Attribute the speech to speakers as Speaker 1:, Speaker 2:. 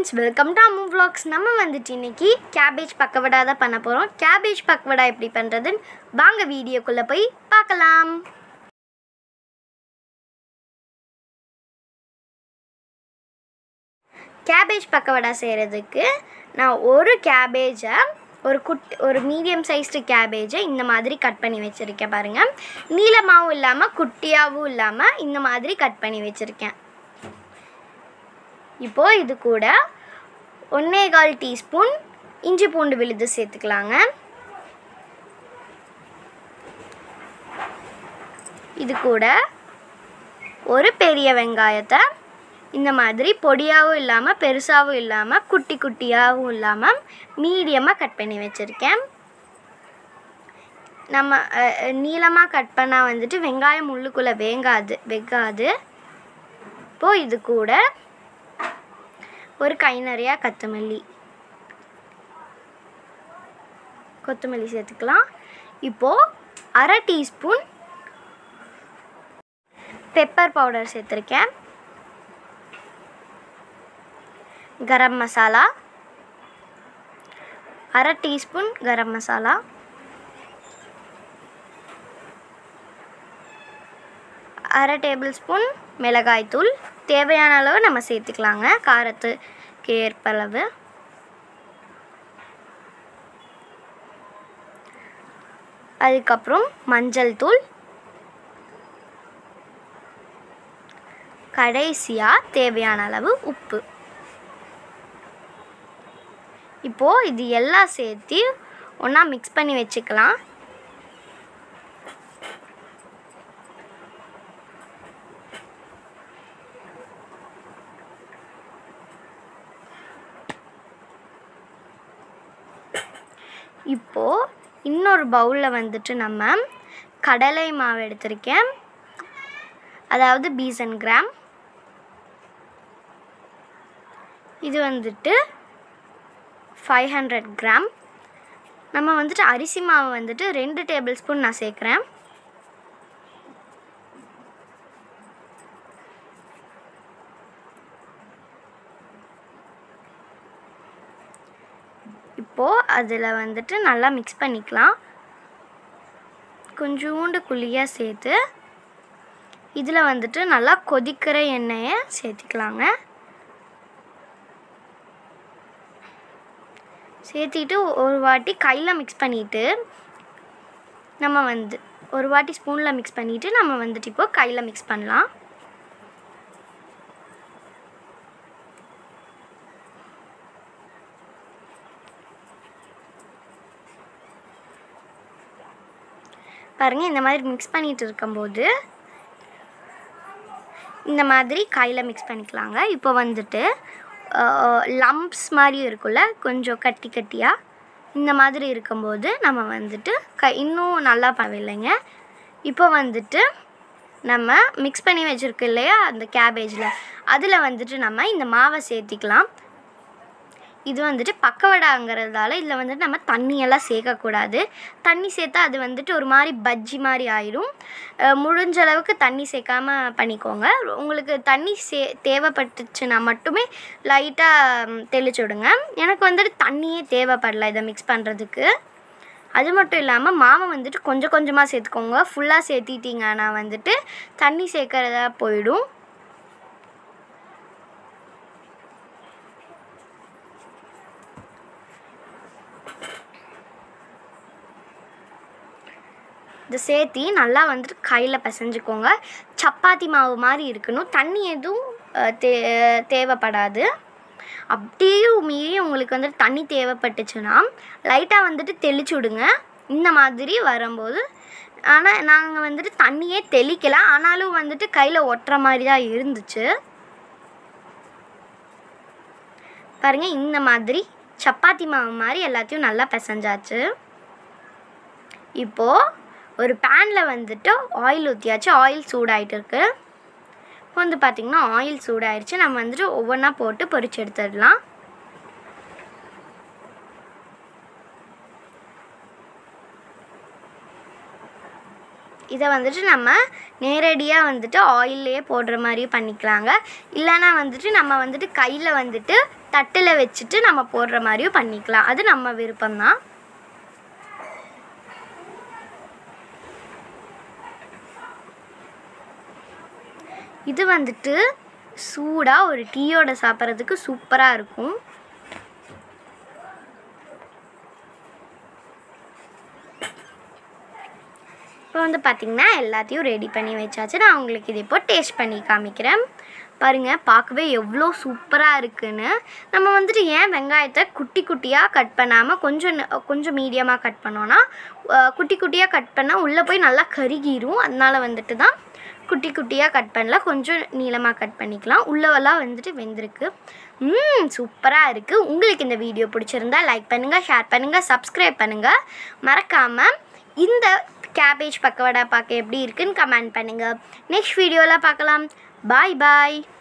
Speaker 1: friends welcome to Ammu vlogs நம்ம வந்துட்டு இன்னைக்கு கேபேஜ் பக்கவடா தான் பண்ண போகிறோம் கேபேஜ் பக்கவடா எப்படி பண்ணுறதுன்னு வாங்க வீடியோக்குள்ளே போய் பார்க்கலாம் கேபேஜ் பக்கவடா செய்கிறதுக்கு நான் ஒரு கேபேஜை ஒரு குட் ஒரு மீடியம் சைஸ்டு கேபேஜை இந்த மாதிரி கட் பண்ணி வச்சுருக்கேன் பாருங்கள் நீளமாகவும் இல்லாமல் குட்டியாகவும் இல்லாமல் இந்த மாதிரி கட் பண்ணி வச்சுருக்கேன் இப்போது இது கூட ஒன்றே கால் டீஸ்பூன் இஞ்சி பூண்டு விழுது சேர்த்துக்கலாங்க இது கூட ஒரு பெரிய வெங்காயத்தை இந்த மாதிரி பொடியாகவும் இல்லாமல் பெருசாகவும் இல்லாமல் குட்டி குட்டியாகவும் இல்லாமல் மீடியமாக கட் பண்ணி வச்சுருக்கேன் நம்ம நீளமாக கட் பண்ணால் வந்துட்டு வெங்காயம் உள்ளுக்குள்ளே வேங்காது வெங்காது இப்போது இது கூட ஒரு கை நிறையா கொத்தமல்லி கொத்தமல்லி சேர்த்துக்கலாம் இப்போது அரை டீஸ்பூன் பெப்பர் பவுடர் சேர்த்துருக்கேன் கரம் மசாலா அரை டீஸ்பூன் கரம் மசாலா அரை டேபிள் ஸ்பூன் மிளகாய்த்தூள் தேவையான அளவு நம்ம சேர்த்துக்கலாங்க காரத்துக்கு ஏற்பளவு அதுக்கப்புறம் மஞ்சள் தூள் கடைசியாக தேவையான அளவு உப்பு இப்போது இது எல்லாம் சேர்த்து ஒன்றா மிக்ஸ் பண்ணி வச்சுக்கலாம் இப்போது இன்னொரு பவுலில் வந்துட்டு நம்ம கடலை மாவு எடுத்திருக்கேன் அதாவது பீசன் கிராம் இது வந்துட்டு ஃபைவ் ஹண்ட்ரட் கிராம் நம்ம வந்துட்டு அரிசி மாவு வந்துட்டு ரெண்டு டேபிள் ஸ்பூன் நான் சேர்க்குறேன் இப்போது அதில் வந்துட்டு நல்லா மிக்ஸ் பண்ணிக்கலாம் கொஞ்சோண்டு குழியாக சேர்த்து இதில் வந்துட்டு நல்லா கொதிக்கிற எண்ணெயை சேர்த்திக்கலாங்க சேர்த்திட்டு ஒரு வாட்டி கையில் மிக்ஸ் பண்ணிவிட்டு நம்ம வந்து ஒரு வாட்டி ஸ்பூனில் மிக்ஸ் பண்ணிவிட்டு நம்ம வந்துட்டு இப்போது கையில் மிக்ஸ் பண்ணலாம் பாருங்கள் இந்த மாதிரி மிக்ஸ் பண்ணிகிட்டு இருக்கும்போது இந்த மாதிரி கையில் மிக்ஸ் பண்ணிக்கலாங்க இப்போ வந்துட்டு லம்ப்ஸ் மாதிரி இருக்குல்ல கொஞ்சம் கட்டி கட்டியாக இந்த மாதிரி இருக்கும்போது நம்ம வந்துட்டு க இன்னும் நல்லா பண்ணவில்லைங்க இப்போ வந்துட்டு நம்ம மிக்ஸ் பண்ணி வச்சுருக்கோம் இல்லையா அந்த கேபேஜில் அதில் வந்துட்டு நம்ம இந்த மாவை சேர்த்திக்கலாம் இது வந்துட்டு பக்கவடாங்கிறதால இதில் வந்துட்டு நம்ம தண்ணியெல்லாம் சேர்க்கக்கூடாது தண்ணி சேர்த்தா அது வந்துட்டு ஒரு மாதிரி பஜ்ஜி மாதிரி ஆயிரும் முடிஞ்ச அளவுக்கு தண்ணி சேர்க்காம பண்ணிக்கோங்க உங்களுக்கு தண்ணி சே தேவைப்பட்டுச்சுன்னா மட்டுமே லைட்டாக தெளிச்சு விடுங்க எனக்கு வந்துட்டு தண்ணியே தேவைப்படல இதை மிக்ஸ் பண்ணுறதுக்கு அது மட்டும் இல்லாமல் மாவை வந்துட்டு கொஞ்சம் கொஞ்சமாக சேர்த்துக்கோங்க ஃபுல்லாக சேர்த்திட்டிங்கன்னா வந்துட்டு தண்ணி சேர்க்கறதா போயிடும் இதை சேர்த்தி நல்லா வந்துட்டு கையில் பிசைஞ்சுக்கோங்க சப்பாத்தி மாவு மாதிரி இருக்கணும் தண்ணி எதுவும் தே தேவைப்படாது அப்படியே மீறி உங்களுக்கு வந்துட்டு தண்ணி தேவைப்பட்டுச்சுன்னா லைட்டாக வந்துட்டு தெளிச்சு விடுங்க இந்த மாதிரி வரும்போது ஆனால் நாங்கள் வந்துட்டு தண்ணியே தெளிக்கல ஆனாலும் வந்துட்டு கையில் ஒட்டுற மாதிரி தான் இருந்துச்சு பாருங்கள் இந்த மாதிரி சப்பாத்தி மாவு மாதிரி எல்லாத்தையும் நல்லா பிசைஞ்சாச்சு இப்போது ஒரு பேனில் வந்துட்டு ஆயில் ஊற்றியாச்சு ஆயில் சூடாயிட்டு இருக்கு இப்போ வந்து பார்த்திங்கன்னா ஆயில் சூடாயிடுச்சு நம்ம வந்துட்டு ஒவ்வொன்றா போட்டு பொரிச்சு எடுத்துடலாம் இதை வந்துட்டு நம்ம நேரடியாக வந்துட்டு ஆயிலே போடுற மாதிரியும் பண்ணிக்கலாங்க இல்லைன்னா வந்துட்டு நம்ம வந்துட்டு கையில் வந்துட்டு தட்டில் வச்சுட்டு நம்ம போடுற மாதிரியும் பண்ணிக்கலாம் அது நம்ம விருப்பம்தான் இது வந்துட்டு சூடாக ஒரு டீயோட சாப்பிட்றதுக்கு சூப்பராக இருக்கும் இப்போ வந்து பார்த்திங்கன்னா எல்லாத்தையும் ரெடி பண்ணி வச்சாச்சு நான் உங்களுக்கு இது இப்போ டேஸ்ட் பண்ணி காமிக்கிறேன் பாருங்கள் பார்க்கவே எவ்வளோ சூப்பராக இருக்குன்னு நம்ம வந்துட்டு ஏன் வெங்காயத்தை குட்டி குட்டியாக கட் பண்ணாமல் கொஞ்சம் ந- கொஞ்சம் மீடியமாக கட் பண்ணோன்னா அஹ், குட்டி குட்டியாக கட் பண்ணால் உள்ளே போய் நல்லா கருகிரும் அதனால வந்துட்டு தான் குட்டி குட்டியாக கட் பண்ணல கொஞ்சம் நீளமாக கட் பண்ணிக்கலாம் உள்ளவெல்லாம் வந்துட்டு வெந்திருக்கு ம் சூப்பராக இருக்குது உங்களுக்கு இந்த வீடியோ பிடிச்சிருந்தா லைக் பண்ணுங்கள் ஷேர் பண்ணுங்கள் சப்ஸ்கிரைப் பண்ணுங்கள் மறக்காமல் இந்த கேபேஜ் பக்கவடா பார்க்க எப்படி இருக்குன்னு கமெண்ட் பண்ணுங்கள் நெக்ஸ்ட் வீடியோவில் பார்க்கலாம் பாய் பாய்